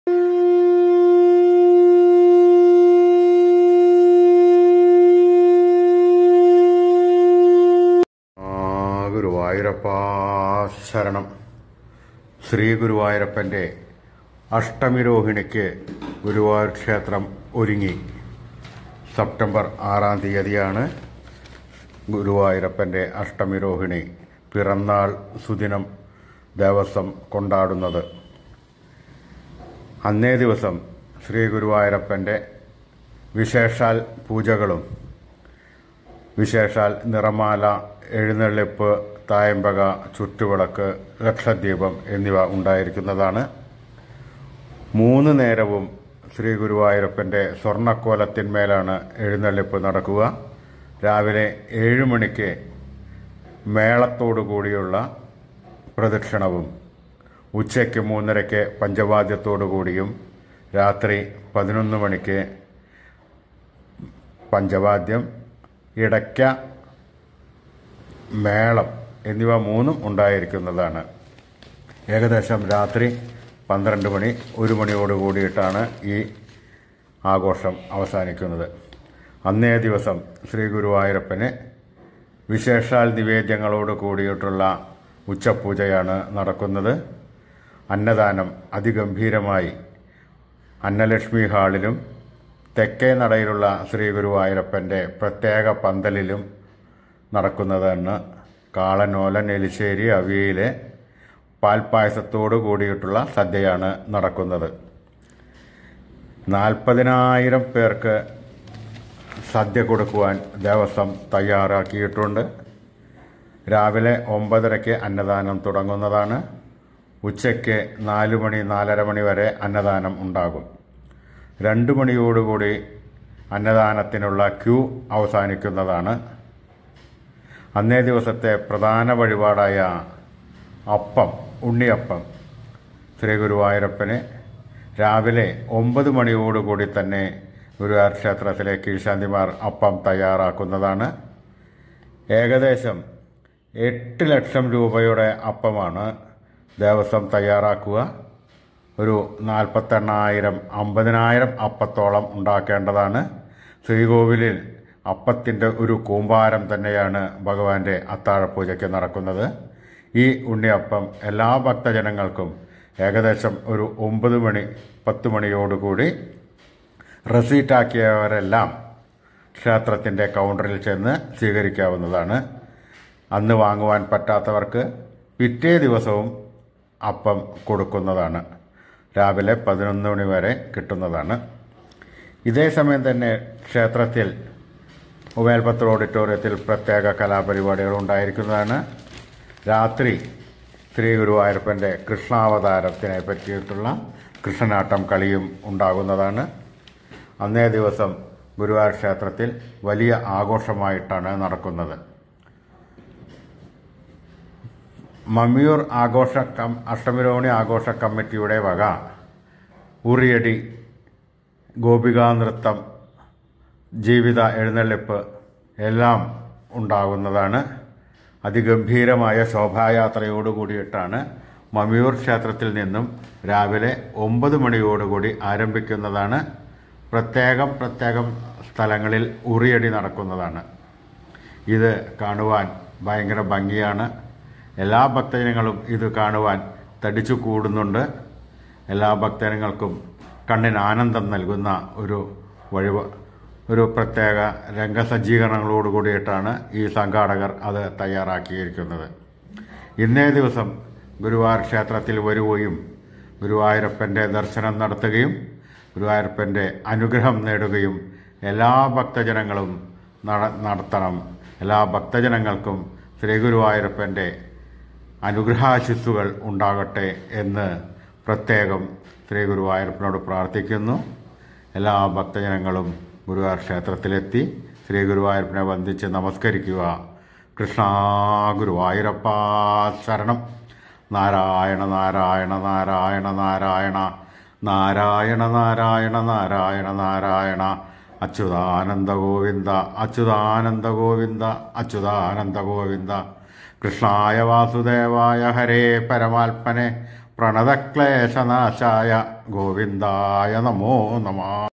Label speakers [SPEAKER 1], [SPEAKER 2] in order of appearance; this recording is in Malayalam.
[SPEAKER 1] ആ, ഗുരുവായൂരപ്പ ശരണം ശ്രീ ഗുരുവായൂരപ്പൻ്റെ അഷ്ടമിരോഹിണിക്ക് ഗുരുവായൂർ ക്ഷേത്രം ഒരുങ്ങി സെപ്റ്റംബർ ആറാം തീയതിയാണ് ഗുരുവായൂരപ്പൻ്റെ അഷ്ടമിരോഹിണി പിറന്നാൾ സുദിനം ദേവസ്വം കൊണ്ടാടുന്നത് അന്നേ ദിവസം ശ്രീ ഗുരുവായൂരപ്പൻ്റെ വിശേഷാൽ പൂജകളും വിശേഷാൽ നിറമാല എഴുന്നള്ളിപ്പ് തായമ്പക ചുറ്റുവിളക്ക് ലക്ഷദ്വീപം എന്നിവ ഉണ്ടായിരിക്കുന്നതാണ് മൂന്ന് നേരവും ശ്രീ ഗുരുവായൂരപ്പൻ്റെ സ്വർണ്ണക്കോലത്തിന്മേലാണ് എഴുന്നള്ളിപ്പ് നടക്കുക രാവിലെ ഏഴ് മണിക്ക് മേളത്തോടു കൂടിയുള്ള പ്രദക്ഷിണവും ഉച്ചയ്ക്ക് മൂന്നരയ്ക്ക് പഞ്ചവാദ്യത്തോടു കൂടിയും രാത്രി പതിനൊന്ന് മണിക്ക് പഞ്ചവാദ്യം ഇടയ്ക്ക മേളം എന്നിവ മൂന്നും ഉണ്ടായിരിക്കുന്നതാണ് ഏകദേശം രാത്രി പന്ത്രണ്ട് മണി ഒരു മണിയോട് കൂടിയിട്ടാണ് ഈ ആഘോഷം അവസാനിക്കുന്നത് അന്നേ ദിവസം ശ്രീ ഗുരുവായൂരപ്പന് വിശേഷാൽ നിവേദ്യങ്ങളോട് കൂടിയിട്ടുള്ള ഉച്ചപൂജയാണ് നടക്കുന്നത് അന്നദാനം അതിഗംഭീരമായി അന്നലക്ഷ്മി ഹാളിലും തെക്കേ നടയിലുള്ള ശ്രീ ഗുരുവായൂരപ്പൻ്റെ പ്രത്യേക പന്തലിലും നടക്കുന്നതാണ് കാളനോലൻ എലിശ്ശേരി അവിയയിലെ പാൽപ്പായസത്തോടു കൂടിയിട്ടുള്ള സദ്യയാണ് നടക്കുന്നത് നാൽപ്പതിനായിരം പേർക്ക് സദ്യ കൊടുക്കുവാൻ ദേവസ്വം തയ്യാറാക്കിയിട്ടുണ്ട് രാവിലെ ഒമ്പതരയ്ക്ക് അന്നദാനം തുടങ്ങുന്നതാണ് ഉച്ചയ്ക്ക് നാല് മണി നാലര മണി വരെ അന്നദാനം ഉണ്ടാകും രണ്ട് മണിയോടുകൂടി അന്നദാനത്തിനുള്ള ക്യൂ അവസാനിക്കുന്നതാണ് അന്നേ ദിവസത്തെ പ്രധാന വഴിപാടായ അപ്പം ഉണ്ണിയപ്പം ശ്രീ ഗുരുവായൂരപ്പന് രാവിലെ ഒമ്പത് മണിയോടുകൂടി തന്നെ ഗുരുവായൂർ ക്ഷേത്രത്തിലെ കീഴ്ശാന്തിമാർ അപ്പം തയ്യാറാക്കുന്നതാണ് ഏകദേശം എട്ട് ലക്ഷം രൂപയുടെ അപ്പമാണ് ദേവസ്വം തയ്യാറാക്കുക ഒരു നാൽപ്പത്തെണ്ണായിരം അമ്പതിനായിരം അപ്പത്തോളം ഉണ്ടാക്കേണ്ടതാണ് ശ്രീകോവിലിൽ അപ്പത്തിൻ്റെ ഒരു കൂമ്പാരം തന്നെയാണ് ഭഗവാന്റെ അത്താഴപൂജയ്ക്ക് നടക്കുന്നത് ഈ ഉണ്ണിയപ്പം എല്ലാ ഭക്തജനങ്ങൾക്കും ഏകദേശം ഒരു ഒമ്പത് മണി പത്ത് മണിയോടുകൂടി റെസീറ്റാക്കിയവരെല്ലാം ക്ഷേത്രത്തിൻ്റെ കൗണ്ടറിൽ ചെന്ന് സ്വീകരിക്കാവുന്നതാണ് അന്ന് വാങ്ങുവാൻ പറ്റാത്തവർക്ക് പിറ്റേ ദിവസവും അപ്പം കൊടുക്കുന്നതാണ് രാവിലെ പതിനൊന്ന് മണി വരെ കിട്ടുന്നതാണ് ഇതേ സമയം തന്നെ ക്ഷേത്രത്തിൽ ഉമേൽപത്ര ഓഡിറ്റോറിയത്തിൽ പ്രത്യേക കലാപരിപാടികൾ ഉണ്ടായിരിക്കുന്നതാണ് രാത്രി ശ്രീ ഗുരുവായൂരപ്പൻ്റെ കൃഷ്ണാവതാരത്തിനെ പറ്റിയിട്ടുള്ള കൃഷ്ണനാട്ടം കളിയും ഉണ്ടാകുന്നതാണ് അന്നേ ദിവസം ഗുരുവായൂർ ക്ഷേത്രത്തിൽ വലിയ ആഘോഷമായിട്ടാണ് നടക്കുന്നത് മമ്മിയൂർ ആഘോഷ കം അഷ്ടമിരോഹിണി ആഘോഷ കമ്മിറ്റിയുടെ വക ഉറിയടി ഗോപികാനൃത്തം ജീവിത എഴുന്നള്ളിപ്പ് എല്ലാം ഉണ്ടാകുന്നതാണ് അതിഗംഭീരമായ ശോഭായാത്രയോട് കൂടിയിട്ടാണ് മമ്മിയൂർ ക്ഷേത്രത്തിൽ നിന്നും രാവിലെ ഒമ്പത് മണിയോടുകൂടി ആരംഭിക്കുന്നതാണ് പ്രത്യേകം പ്രത്യേകം സ്ഥലങ്ങളിൽ ഉറിയടി നടക്കുന്നതാണ് ഇത് കാണുവാൻ ഭയങ്കര ഭംഗിയാണ് എല്ലാ ഭക്തജനങ്ങളും ഇത് കാണുവാൻ തടിച്ചു കൂടുന്നുണ്ട് എല്ലാ ഭക്തജനങ്ങൾക്കും കണ്ണിന് ആനന്ദം നൽകുന്ന ഒരു വഴി ഒരു പ്രത്യേക രംഗസജ്ജീകരണങ്ങളോട് കൂടിയിട്ടാണ് ഈ സംഘാടകർ അത് തയ്യാറാക്കിയിരിക്കുന്നത് ഇന്നേ ദിവസം ഗുരുവായൂർ ക്ഷേത്രത്തിൽ വരികയും ഗുരുവായൂരപ്പൻ്റെ ദർശനം നടത്തുകയും ഗുരുവായൂരപ്പൻ്റെ അനുഗ്രഹം നേടുകയും എല്ലാ ഭക്തജനങ്ങളും നട നടത്തണം എല്ലാ ഭക്തജനങ്ങൾക്കും ശ്രീ ഗുരുവായൂരപ്പൻ്റെ അനുഗ്രഹാശിസ്സുകൾ ഉണ്ടാകട്ടെ എന്ന് പ്രത്യേകം ശ്രീ ഗുരുവായൂരപ്പനോട് പ്രാർത്ഥിക്കുന്നു എല്ലാ ഭക്തജനങ്ങളും ഗുരുവായൂർ ക്ഷേത്രത്തിലെത്തി ശ്രീ ഗുരുവായൂരപ്പനെ വന്ദിച്ച് നമസ്കരിക്കുക കൃഷ്ണ ഗുരുവായൂരപ്പ ശരണം നാരായണ നാരായണ നാരായണ നാരായണ നാരായണ നാരായണ നാരായണ നാരായണ അച്യുതാനന്ദ ഗോവിന്ദ അച്യുതാനന്ദ ഗോവിന്ദ അച്യുതാനന്ദ ഗോവിന്ദ കൃഷ്ണായ വാസുദേവായ ഹരേ പരമാത്മനെ പ്രണതക്ലേശനാശായ ഗോവിന്ദായ നമോ നമ